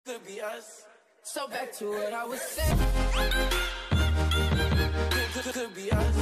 Could be us. So back to what I was saying. Could, could, could be us.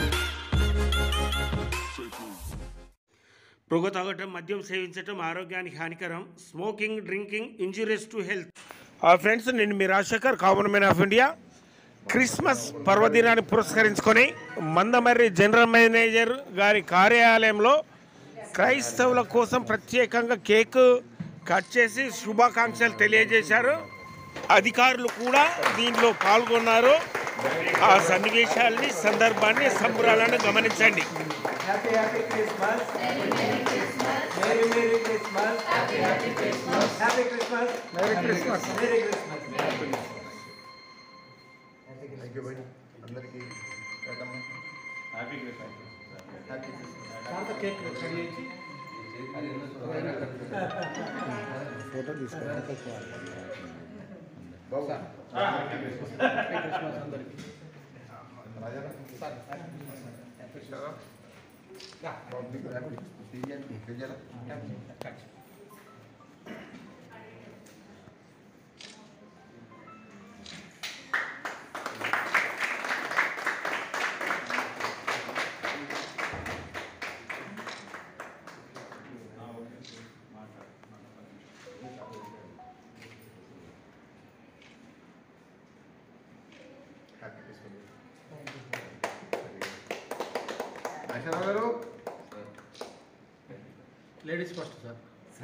పొగ తాగటం మద్యం సేవించటం ఆరోగ్యానికి హానికరం smoking drinking injuries to health friends నేను మీ Rajasekhar common man of India Christmas పర్వదినాన్ని పురస్కరించుకొని మందమర్రి జనరల్ మేనేజర్ గారి కార్యాలయంలో క్రైస్తవుల కోసం ప్రత్యేకంగా కేక్ కట్ చేసి శుభాకాంక్షలు తెలియజేశారు అధికారులు కూడా దీనిలో పాల్గొన్నారు ఆ సన్నివేశాల్ని సందర్భాన్ని సంబరాలను గమనించండి Happy, happy Christmas. Merry, Merry Christmas. Happy, happy Christmas. Happy Christmas. Merry Christmas. Merry Christmas. Thank you భాయ్ అందరికీ పెట్టమ్మా హ్యాపీ దాంతో కేక్ కట్ చేయించి బాబు క్రిస్మస్ అందరికి రాజా బాబు నీకు హ్యాపీ తీయండి తీయాలా హ్యాపీ క్రిస్మస్ ఐశ్వర్య గారు ladies first sir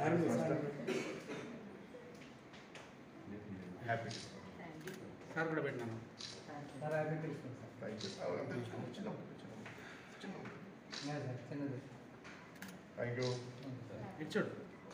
happy sir కూడా పెట్టినాను థ్యాంక్ యూ చిన్న థ్యాంక్ యూ ఇచ్చాడు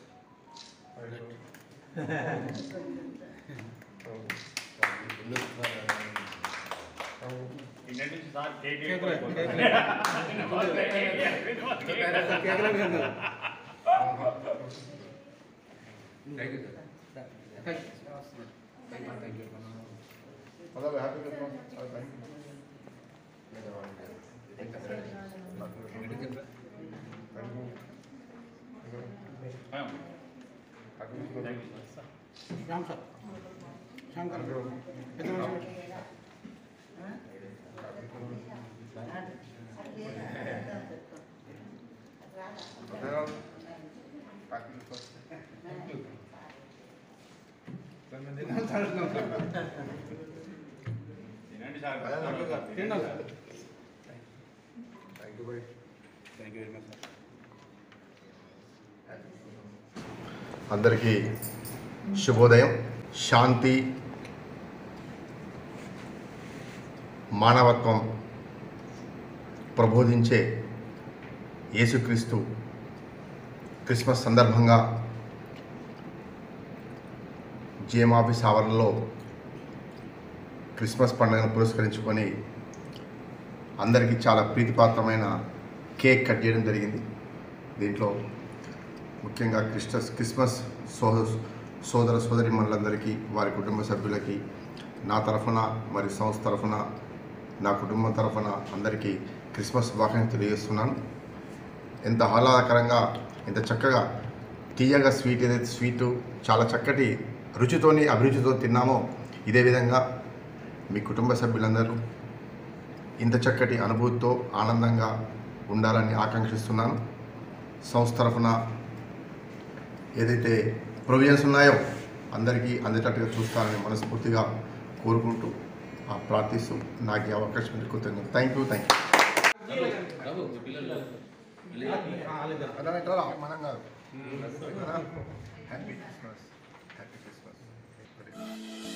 అలాగే happy Christmas thank you thank you happy Christmas Ram sir Shyam గారు పెద్ద మనిషి పెట్టు. తిన్నాం sir thank you bye thank you very much sir అందరికీ శుభోదయం శాంతి మానవత్వం ప్రబోధించే యేసుక్రీస్తు క్రిస్మస్ సందర్భంగా జిఎం ఆఫీస్ ఆవరణలో క్రిస్మస్ పండుగను పురస్కరించుకొని అందరికీ చాలా ప్రీతిపాత్రమైన కేక్ కట్ చేయడం జరిగింది దీంట్లో ముఖ్యంగా క్రిస్టస్ క్రిస్మస్ సోదర సోదర సోదరి మనులందరికీ వారి కుటుంబ సభ్యులకి నా తరఫున మరి సంస్థ తరఫున నా కుటుంబం తరఫున అందరికీ క్రిస్మస్ శుభాకాంక్షలు తెలియజేస్తున్నాను ఎంత ఆహ్లాదకరంగా ఎంత చక్కగా తీయగా స్వీట్ ఏదైతే స్వీటు చాలా చక్కటి రుచితోని అభిరుచితో తిన్నామో ఇదే విధంగా మీ కుటుంబ సభ్యులందరూ ఇంత చక్కటి అనుభూతితో ఆనందంగా ఉండాలని ఆకాంక్షిస్తున్నాను సంస్థ తరఫున ఏదైతే ప్రొవిజన్స్ ఉన్నాయో అందరికీ అందేటట్టుగా చూస్తారని మనస్ఫూర్తిగా కోరుకుంటూ ఆ ప్రార్థిస్తూ నాకు ఈ అవకాశం ఇచ్చిన కృతజ్ఞతలు థ్యాంక్ యూ థ్యాంక్ యూ మనం కాదు హ్యాపీ క్రిస్మస్ హ్యాపీ క్రిస్మస్